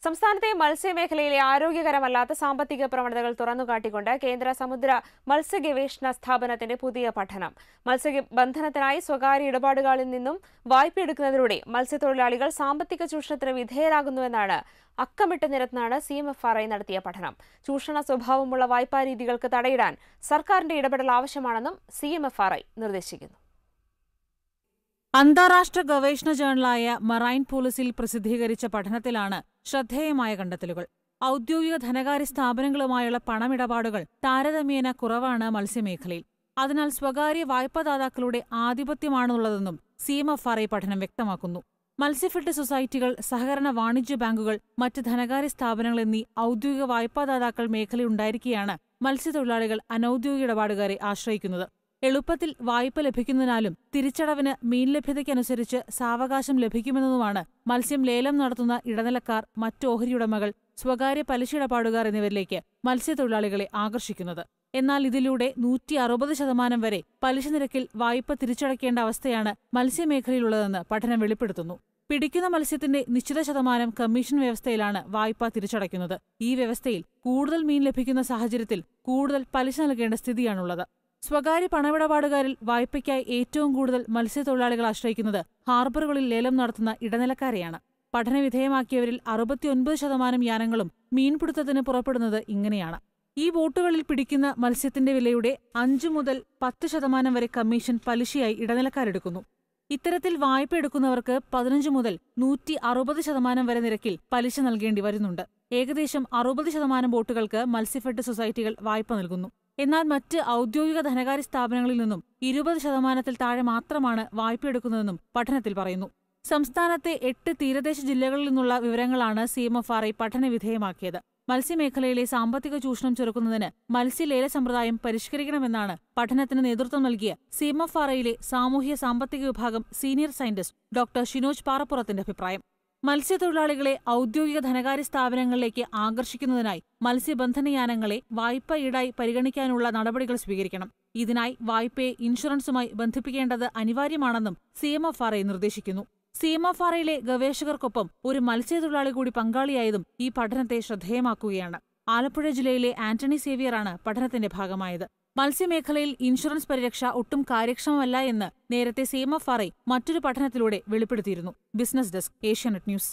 സംസ്ഥാനത്തെ മത്സ്യമേഖലയിലെ ആരോഗ്യകരമല്ലാത്ത സാമ്പത്തിക പ്രവണതകൾ തുറന്നുകാട്ടിക്കൊണ്ട് കേന്ദ്ര സമുദ്ര മത്സ്യ ഗവേഷണ സ്ഥാപനത്തിന്റെ പുതിയ പഠനം മത്സ്യബന്ധനത്തിനായി സ്വകാര്യ ഇടപാടുകളിൽ നിന്നും വായ്പയെടുക്കുന്നതിലൂടെ മത്സ്യത്തൊഴിലാളികൾ സാമ്പത്തിക ചൂഷണത്തിന് വിധേയരാകുന്നുവെന്നാണ് അക്കമിട്ട് നിരത്താണ് C M F R I നടത്തിയ പഠനം ചൂഷണ സ്വഭാവമുള്ള വായ്പാ രീതികൾക്ക് തടയിടാൻ സർക്കാരിന്റെ ഇടപെടൽ ആവശ്യമാണെന്നും C M F R I നിർദ്ദേശിക്കുന്നു അന്താരാഷ്ട്ര ഗവേഷണ ജേണലായ മറൈൻ പോളിസിയിൽ പ്രസിദ്ധീകരിച്ച പഠനത്തിലാണ് ശ്രദ്ധേയമായ കണ്ടെത്തലുകൾ ഔദ്യോഗിക ധനകാര്യ സ്ഥാപനങ്ങളുമായുള്ള പണമിടപാടുകൾ താരതമ്യേന കുറവാണ് മത്സ്യമേഖലയിൽ അതിനാൽ സ്വകാര്യ വായ്പാദാതാക്കളുടെ ആധിപത്യമാണുള്ളതെന്നും C M F R I പഠനം വ്യക്തമാക്കുന്നു മത്സ്യഫെഡ് സൊസൈറ്റികൾ സഹകരണ വാണിജ്യ ബാങ്കുകൾ മറ്റ് ധനകാര്യ സ്ഥാപനങ്ങൾ എന്നീ ഔദ്യോഗിക വായ്പാദാതാക്കൾ മേഖലയുണ്ടായിരിക്കെയാണ് മത്സ്യത്തൊഴിലാളികൾ അനൌദ്യോഗിക ഇടപാടുകാരെ ആശ്രയിക്കുന്നത് എളുപ്പത്തിൽ വായ്പ ലഭിക്കുന്നതിനാലും തിരിച്ചടവിന് മീൻ ലഭ്യതയ്ക്കനുസരിച്ച് സാവകാശം ലഭിക്കുമെന്നതുമാണ് മത്സ്യം ലേലം നടത്തുന്ന ഇടനിലക്കാർ മറ്റ് ഓഹരിയുടമകൾ സ്വകാര്യ പലിശ ഇടപാടുകാർ എന്നിവരിലേക്ക് മത്സ്യത്തൊഴിലാളികളെ ആകർഷിക്കുന്നത് എന്നാൽ ഇതിലൂടെ നൂറ്റി അറുപത് ശതമാനം വരെ പലിശ നിരക്കിൽ വായ്പ തിരിച്ചടയ്ക്കേണ്ട അവസ്ഥയാണ് മത്സ്യമേഖലയിലുള്ളതെന്ന് പഠനം വെളിപ്പെടുത്തുന്നു പിടിക്കുന്ന മത്സ്യത്തിന്റെ നിശ്ചിത ശതമാനം കമ്മീഷൻ വ്യവസ്ഥയിലാണ് വായ്പ തിരിച്ചടയ്ക്കുന്നത് ഈ വ്യവസ്ഥയിൽ കൂടുതൽ മീൻ ലഭിക്കുന്ന സാഹചര്യത്തിൽ കൂടുതൽ പലിശ നൽകേണ്ട സ്ഥിതിയാണുള്ളത് സ്വകാര്യ പണമിടപാടുകാരിൽ വായ്പയ്ക്കായി ഏറ്റവും കൂടുതൽ മത്സ്യത്തൊഴിലാളികൾ ആശ്രയിക്കുന്നത് ഹാർബറുകളിൽ ലേലം നടത്തുന്ന ഇടനിലക്കാരെയാണ് പഠനവിധേയമാക്കിയവരിൽ അറുപത്തിയൊൻപത് ശതമാനം യാനങ്ങളും മീൻപിടുത്തത്തിന് പുറപ്പെടുന്നത് ഇങ്ങനെയാണ് ഈ ബോട്ടുകളിൽ പിടിക്കുന്ന മത്സ്യത്തിന്റെ വിലയുടെ അഞ്ചു മുതൽ പത്ത് ശതമാനം വരെ കമ്മീഷൻ പലിശയായി ഇടനിലക്കാരെടുക്കുന്നു ഇത്തരത്തിൽ വായ്പ എടുക്കുന്നവർക്ക് പതിനഞ്ച് മുതൽ നൂറ്റി അറുപത് ശതമാനം വരെ നിരക്കിൽ പലിശ നൽകേണ്ടി വരുന്നുണ്ട് ഏകദേശം അറുപത് ശതമാനം ബോട്ടുകൾക്ക് മത്സ്യഫെഡ് സൊസൈറ്റികൾ വായ്പ നൽകുന്നു എന്നാൽ മറ്റ് ഔദ്യോഗിക ധനകാര്യ സ്ഥാപനങ്ങളിൽ നിന്നും ഇരുപത് ശതമാനത്തിൽ താഴെ മാത്രമാണ് വായ്പയെടുക്കുന്നതെന്നും പഠനത്തിൽ പറയുന്നു സംസ്ഥാനത്തെ എട്ട് തീരദേശ ജില്ലകളിൽ നിന്നുള്ള വിവരങ്ങളാണ് C M F R I പഠന വിധേയമാക്കിയത് മത്സ്യമേഖലയിലെ സാമ്പത്തിക ചൂഷണം ചെറുക്കുന്നതിന് മത്സ്യലേല സമ്പ്രദായം പരിഷ്കരിക്കണമെന്നാണ് പഠനത്തിന് നേതൃത്വം നൽകിയ സി എം എഫ് ആർ ഐയിലെ സാമൂഹ്യ സാമ്പത്തിക വിഭാഗം സീനിയർ സയന്റിസ്റ്റ് ഡോക്ടർ ഷിനോജ് പാറപ്പുറത്തിന്റെ അഭിപ്രായം മത്സ്യത്തൊഴിലാളികളെ ഔദ്യോഗിക ധനകാര്യ സ്ഥാപനങ്ങളിലേക്ക് ആകർഷിക്കുന്നതിനായി മത്സ്യബന്ധനയാനങ്ങളെ വായ്പ ഈടായി പരിഗണിക്കാനുള്ള നടപടികൾ സ്വീകരിക്കണം ഇതിനായി വായ്പയെ ഇൻഷുറൻസുമായി ബന്ധിപ്പിക്കേണ്ടത് അനിവാര്യമാണെന്നും C M F R I നിർദ്ദേശിക്കുന്നു സി എം എഫ് ആർ ഐയിലെ ഗവേഷകർക്കൊപ്പം ഒരു മത്സ്യത്തൊഴിലാളി കൂടി പങ്കാളിയായതും ഈ പഠനത്തെ ശ്രദ്ധേയമാക്കുകയാണ് ആലപ്പുഴ ജില്ലയിലെ ആന്റണി സേവിയറാണ് പഠനത്തിന്റെ ഭാഗമായത് മത്സ്യമേഖലയിൽ ഇൻഷുറൻസ് പരിരക്ഷ ഒട്ടും കാര്യക്ഷമമല്ല എന്ന് നേരത്തെ C M F R I മറ്റൊരു പഠനത്തിലൂടെ വെളിപ്പെടുത്തിയിരുന്നു ബിസിനസ് ഡെസ്ക് ഏഷ്യാനെറ്റ് ന്യൂസ്